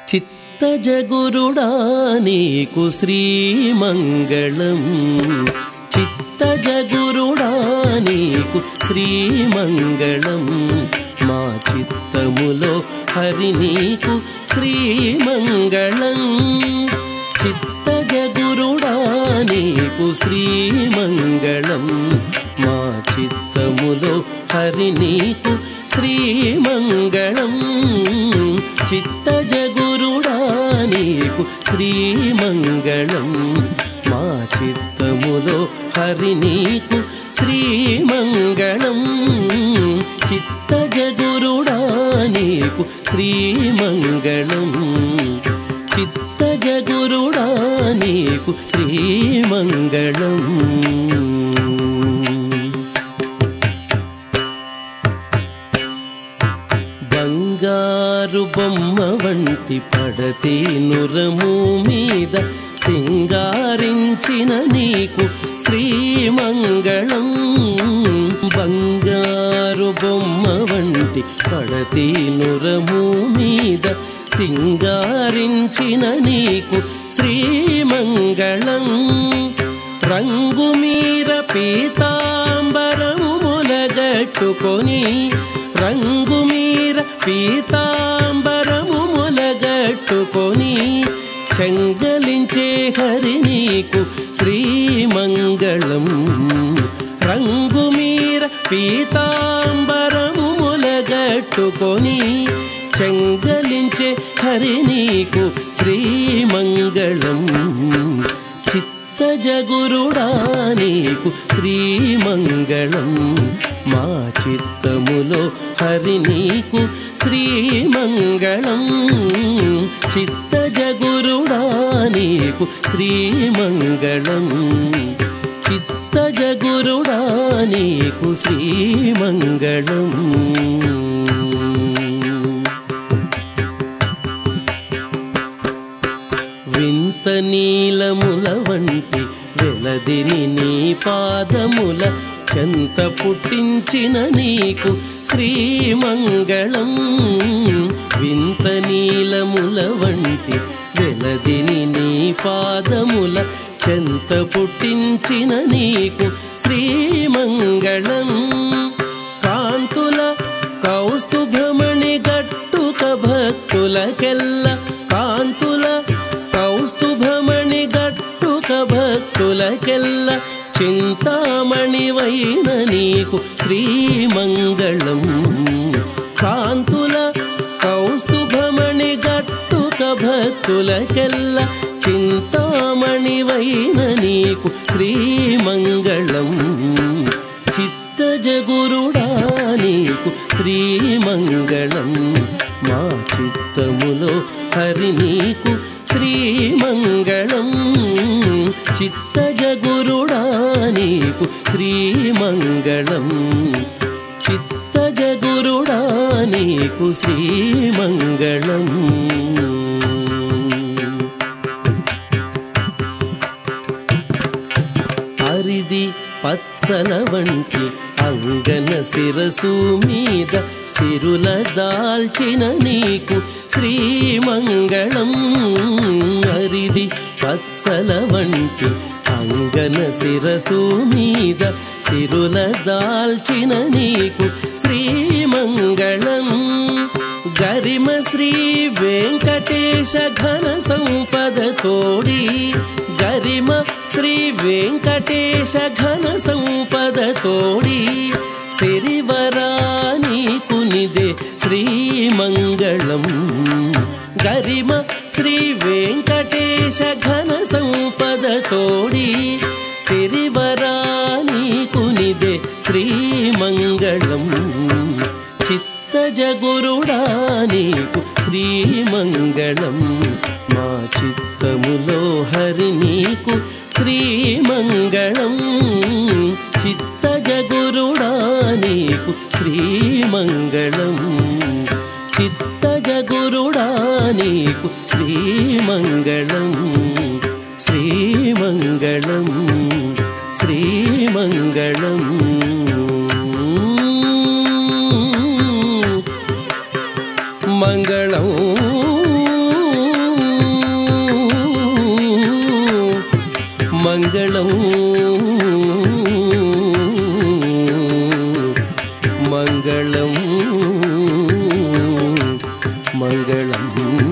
చిత్తజగురుడా నీకు శ్రీమంగళం చిత్తజగురుడా నీకు శ్రీమంగళం మా చిత్తములో హరి నీకు శ్రీమంగళం చిత్తజగురుడా నీకు శ్రీమంగళం మా చిత్తములో హరి నీకు శ్రీమంగళం చిత్తజగురుడా నీకు శ్రీమంగళం మా చిత్తములో హరి నీకు శ్రీమంగళం చిత్తజగురుడా నీకు శ్రీమంగళం చిత్తజగురుడా నీకు శ్రీమంగళం బంగారు బొమ్మ వంటి పడతే నురము మీద సింగారించిన నీకు శ్రీమంగళం బంగారు బొమ్మ వంటి పడతే నురము మీద సింగారించిన నీకు శ్రీమంగళం రంగు మీర పీతాంబరము ములగట్టుకొని రంగు మీర పీతాంబరము ములగట్టుకొని చెంగలించే హరి నీకు శ్రీమంగళం రంగు మీర పీతాంబరము ములగట్టుకొని చెంగలించే హరి నీకు శ్రీమంగళం చిత్తజగురుడా నీకు శ్రీమంగళం మా చిత్తములో హరి నీకు శ్రీమంగళం చిత్తజగురుడా నీకు శ్రీమంగళం చిత్తజగురుడా నీకు శ్రీమంగళం వింత నీలముల వంటి వెలదిని నీ పాదముల చెంత పుట్టించిన నీకు శ్రీమంగళం వింత నీలముల వంటి వెలదిని నీ పాదముల చెంత పుట్టించిన నీకు శ్రీమంగళం కాంతుల కౌస్తుభమణి గట్టుక భక్తులకెల్ల కాంతుల కౌస్తుభమణి గట్టుక భక్తులకెల్ల చింతామణివైన నీకు శ్రీమంగళం కాంతుల కౌస్తుభమణి గట్టుక భక్తులకెల్ల చింతామణివైన నీకు శ్రీమంగళం చిత్తజగురుడా నీకు శ్రీమంగళం మా చిత్తములో హరి నీకు శ్రీమంగళం చిత్తజగురుడా నీకు శ్రీమంగళం చిత్తజగురుడా నీకు శ్రీమంగళం హరిది పచ్చల వంటి అంగన శిరసు మీద సిరుల దాల్చిన నీకు శ్రీమంగళం హరిది పచ్చల వంటి అంగన శిరసు మీద సిరుల దాల్చిన నీకు శ్రీమంగళం గరిమ శ్రీ వెంకటేశ ఘన సంపద తోడి గరిమ శ్రీ వెంకటేశ ఘన సంపద తోడి సిరివరాని కునిదే శ్రీమంగళం గరిమ శ్రీ వెంకటేశ ఘన సంపద తోడి సిరివరాని కునిదే శ్రీమంగళం చిత్తజగురుడా నీకు శ్రీమంగళం మా చిత్తములో హరి నీకు శ్రీమంగళం చిత్తజగురుడా నీకు శ్రీమంగళం చిత్తజగురుడా నీకు శ్రీమంగళం శ్రీమంగళం శ్రీమంగళం మంగళం మంగళం మంగళం మంగళం